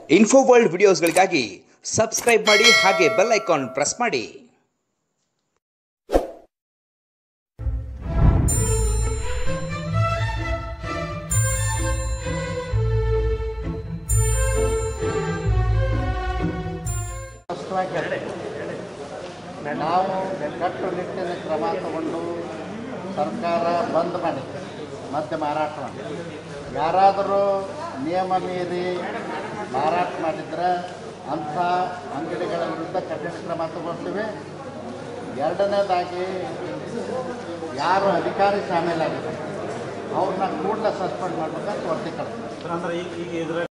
Info world ವಿಡಿಯೋಸ್ಗಳಿಗಾಗಿ subscribe ಮಾಡಿ ಹಾಗೆ bell icon press ಮಾಡಿ ಸ್ಪಷ್ಟವಾಗಿ ಹೇಳ್ತೇವೆ. ನಾವು ಕಟ್ಟುನಿಟ್ಟಿನ ಕ್ರಮ ತಗೊಂಡು ಸರ್ಕಾರ ಬಂದ್ ಮಾಡಿದೆ ಮದ್ಯ ಮಾರಾಟವನ್ನು ಯಾರಾದರೂ ನಿಯಮ ಮೀರಿ ಮಾರಾಟ ಮಾಡಿದ್ರೆ ಅಂಥ ಅಂಗಡಿಗಳ ವಿರುದ್ಧ ಕಠಿಣ ಕ್ರಮ ತಗೊಳ್ತೀವಿ ಎರಡನೇದಾಗಿ ಯಾರು ಅಧಿಕಾರಿ ಶಾಮೀಲಾಗಿದ್ದಾರೆ ಅವ್ರನ್ನ ಕೂಡಲೇ ಸಸ್ಪೆಂಡ್ ಮಾಡ್ಬೇಕಂತ ವರದಿ ಕಳಿಸ್ತೀವಿ ಅಂದ್ರೆ ಈಗ ಈಗ ಇದ್ರ